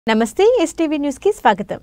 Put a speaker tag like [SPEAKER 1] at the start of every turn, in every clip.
[SPEAKER 1] నమస్తే STV news కి స్వాగతం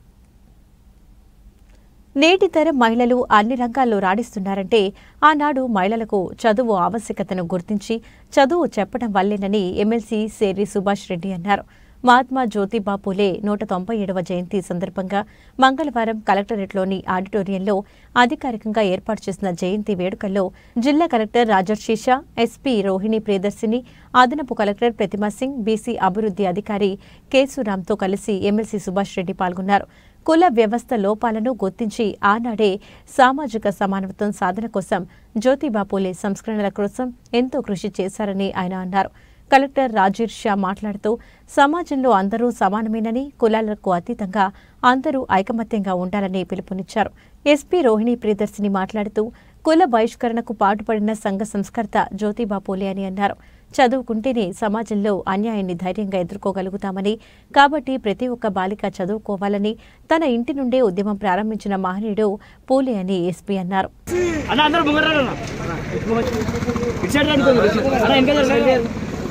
[SPEAKER 1] నేటి తరం మహిళలు అన్ని రంగాల్లో రాణిస్తున్నారంటే ఆనాడు మహిళలకు చదువు ఆవశ్యకతను గుర్తించి చదువు చెప్పడం వల్లేనని ఎమ్మెల్సీ సేరి సుభాష్ రెడ్డి అన్నారు మహాత్మా జ్యోతిబా పూలే నూట తొంభై ఏడవ జయంతి సందర్భంగా మంగళవారం కలెక్టరేట్లోని ఆడిటోరియంలో అధికారికంగా ఏర్పాటు చేసిన జయంతి వేడుకల్లో జిల్లా కలెక్టర్ రాజర్షీషా ఎస్పీ రోహిణి ప్రియదర్శిని అదనపు కలెక్టర్ ప్రతిమా సింగ్ బీసీ అభివృద్ధి అధికారి కేసురామ్తో కలిసి ఎమ్మెల్సీ సుభాష్ రెడ్డి పాల్గొన్నారు కుల వ్యవస్థ లోపాలను గుర్తించి ఆనాడే సామాజిక సమానత్వం సాధన కోసం జ్యోతిబా పూలే సంస్కరణల కోసం ఎంతో కృషి చేశారని ఆయన అన్నారు కలెక్టర్ రాజీర్ షా మాట్లాడుతూ సమాజంలో అందరూ సమానమేనని కులాలకు అతీతంగా అందరూ ఐకమత్యంగా ఉండాలని పిలుపునిచ్చారు ఎస్పీ రోహిణి ప్రియదర్శిని మాట్లాడుతూ కుల బహిష్కరణకు పాటుపడిన సంఘ సంస్కర్త జ్యోతిబా పూలే అని అన్నారు చదువుకుంటేనే సమాజంలో అన్యాయాన్ని ధైర్యంగా ఎదుర్కోగలుగుతామని కాబట్టి ప్రతి ఒక్క బాలిక చదువుకోవాలని తన ఇంటి నుండే ఉద్యమం ప్రారంభించిన మహనీయుడు పూలే అని ఎస్పీ అన్నారు
[SPEAKER 2] అన్న అందరూ ముంగరారు అన్న ఇటు సైడ్ రండి కొంచెం. అన్న ఇంకా జరగండి.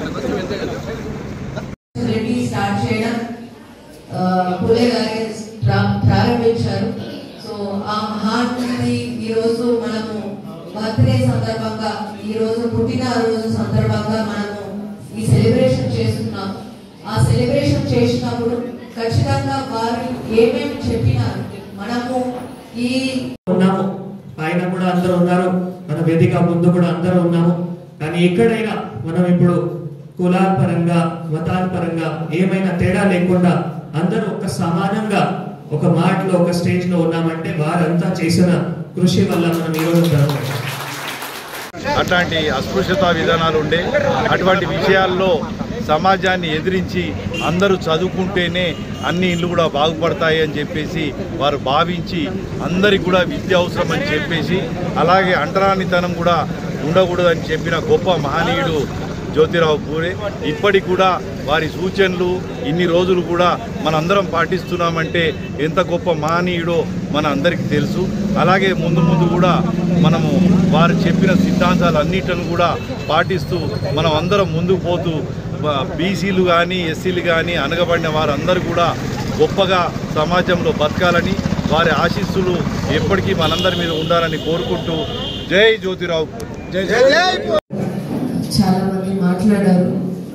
[SPEAKER 3] రెడ్డి స్టార్ట్ చేయడం ఆ, పులే గారి ప్రా- ప్రారంభించారు సో ఆ మహాత్ముని ఈ రోజు మనము బర్త్డే సందర్భంగా ఈ రోజు పుట్టినరోజు సందర్భంగా మనము ఈ సెలబ్రేషన్ చేస్తున్నాం ఆ సెలబ్రేషన్ చేసినప్పుడు ఖచ్చితంగా వారు ఏమేమి చెప్పినారు మనము ఈ
[SPEAKER 4] ఉన్నాము పైన కూడా అందరూ ఉన్నారు మన వేదిక ముందు కూడా అందరూ ఉన్నాము కానీ ఎక్కడైనా మనం ఇప్పుడు కులాల పరంగా మతాల పరంగా ఏమైనా తేడా లేకుండా అందరూ ఒక సమానంగా ఒక మాటలో ఒక స్టేజ్ లో ఉన్నామంటే వారంతా చేసిన కృషి వల్ల మనం ఈరోజు జరగలేదు
[SPEAKER 5] అట్లాంటి అస్పృశ్యత విధానాలు ఉండే అటువంటి విషయాల్లో సమాజాన్ని ఎదిరించి అందరూ చదువుకుంటేనే అన్ని ఇళ్ళు కూడా బాగుపడతాయి అని చెప్పేసి వారు భావించి అందరికి కూడా విద్య అవసరం అని చెప్పేసి అలాగే అంటరానితనం కూడా ఉండకూడదని చెప్పిన గొప్ప మహనీయుడు జ్యోతిరావు పూరే ఇప్పటికి కూడా వారి సూచనలు ఇన్ని రోజులు కూడా మనందరం పాటిస్తున్నామంటే ఎంత గొప్ప మహనీయుడో మన అందరికీ తెలుసు అలాగే ముందు ముందు కూడా మనము వారు చెప్పిన సిద్ధాంతాలు అన్నిటిని కూడా పాటిస్తూ మనం అందరం ముందుకు పోతూ బీసీలు కానీ ఎస్సీలు కానీ అనగబడిన వారందరూ కూడా గొప్పగా సమాజంలో బతకాలని వారి ఆశీస్సులు ఎప్పటికీ మనందరి మీద ఉండాలని కోరుకుంటూ జై జ్యోతిరావు జై జై
[SPEAKER 3] చాలా మంది మాట్లాడారు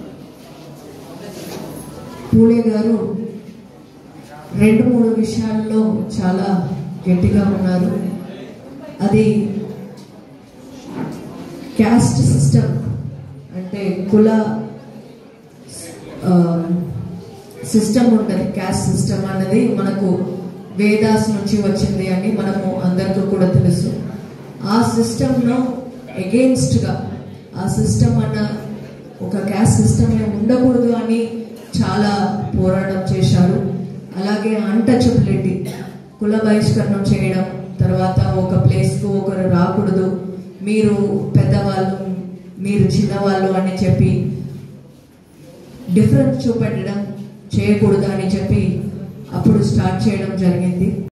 [SPEAKER 3] పూలే గారు రెండు మూడు విషయాల్లో చాలా గట్టిగా ఉన్నారు అది క్యాస్ట్ సిస్టమ్ అంటే కుల సిస్టమ్ ఉంటుంది క్యాస్ట్ సిస్టమ్ అన్నది మనకు వేదాస్ నుంచి వచ్చింది అని మనము అందరికీ కూడా తెలుసు ఆ సిస్టమ్ను గా ఆ సిస్టమ్ అన్న ఒక క్యాస్ట్ సిస్టమ్ ఉండకూడదు అని చాలా పోరాటం చేశారు అలాగే అన్టచబిలిటీ కుల బహిష్కరణం చేయడం తర్వాత ఒక ప్లేస్కు ఒకరు రాకూడదు మీరు పెద్దవాళ్ళు మీరు చిన్నవాళ్ళు అని చెప్పి డిఫరెన్స్ చూపెట్టడం చేయకూడదు అని చెప్పి అప్పుడు స్టార్ట్ చేయడం జరిగింది